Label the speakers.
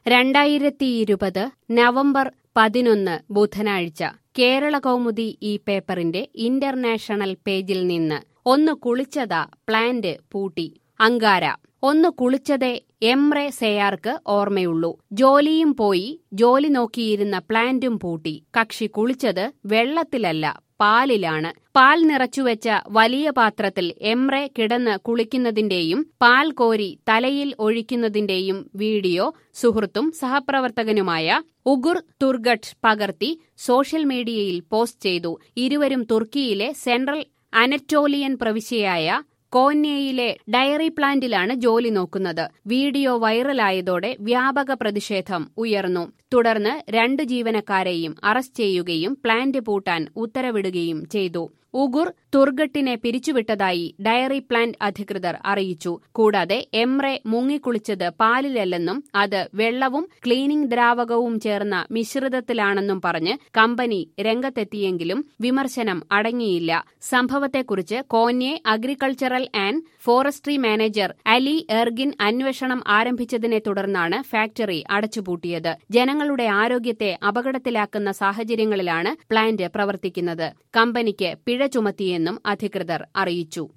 Speaker 1: രണ്ടായിരത്തി ഇരുപത് നവംബർ പതിനൊന്ന് ബുധനാഴ്ച കേരള കൗമുദി ഈ പേപ്പറിന്റെ ഇന്റർനാഷണൽ പേജിൽ നിന്ന് ഒന്ന് കുളിച്ചതാ പ്ലാന്റ് പൂട്ടി അങ്കാര ഒന്ന് കുളിച്ചതേ എംറെ സെയാർക്ക് ഓർമ്മയുള്ളൂ ജോലിയും പോയി ജോലി നോക്കിയിരുന്ന പ്ലാന്റും പൂട്ടി കക്ഷി കുളിച്ചത് വെള്ളത്തിലല്ല പാലിലാണ് പാൽ നിറച്ചുവെച്ച വലിയ പാത്രത്തിൽ എംറെ കിടന്ന് കുളിക്കുന്നതിന്റെയും പാൽ കോരി തലയിൽ ഒഴിക്കുന്നതിന്റെയും വീഡിയോ സുഹൃത്തും സഹപ്രവർത്തകനുമായ ഉഗുർ തുർഗട്ട് പകർത്തി സോഷ്യൽ മീഡിയയിൽ പോസ്റ്റ് ചെയ്തു ഇരുവരും തുർക്കിയിലെ സെൻട്രൽ അനറ്റോലിയൻ പ്രവിശ്യയായ കോന്യയിലെ ഡയറി പ്ലാന്റിലാണ് ജോലി നോക്കുന്നത് വീഡിയോ വൈറലായതോടെ വ്യാപക പ്രതിഷേധം ഉയർന്നു തുടർന്ന് രണ്ട് ജീവനക്കാരെയും അറസ്റ്റ് ചെയ്യുകയും പ്ലാന്റ് പൂട്ടാൻ ഉത്തരവിടുകയും ചെയ്തു ഉഗുർ തുർഗട്ടിനെ പിരിച്ചുവിട്ടതായി ഡയറി പ്ലാന്റ് അധികൃതർ അറിയിച്ചു കൂടാതെ എംറെ മുങ്ങിക്കുളിച്ചത് പാലിലല്ലെന്നും അത് വെള്ളവും ക്ലീനിംഗ് ദ്രാവകവും ചേർന്ന മിശ്രിതത്തിലാണെന്നും പറഞ്ഞ് കമ്പനി രംഗത്തെത്തിയെങ്കിലും വിമർശനം അടങ്ങിയില്ല സംഭവത്തെക്കുറിച്ച് Konya agricultural and forestry manager Ali Ergin അന്വേഷണം ആരംഭിച്ചതിനെ തുടർന്നാണ് ഫാക്ടറി അടച്ചുപൂട്ടിയത് ജനങ്ങളുടെ ആരോഗ്യത്തെ അപകടത്തിലാക്കുന്ന സാഹചര്യങ്ങളിലാണ് പ്ലാന്റ് പ്രവർത്തിക്കുന്നത് കമ്പനിക്ക് പിഴ ചുമത്തിയെന്നും അധികൃതർ അറിയിച്ചു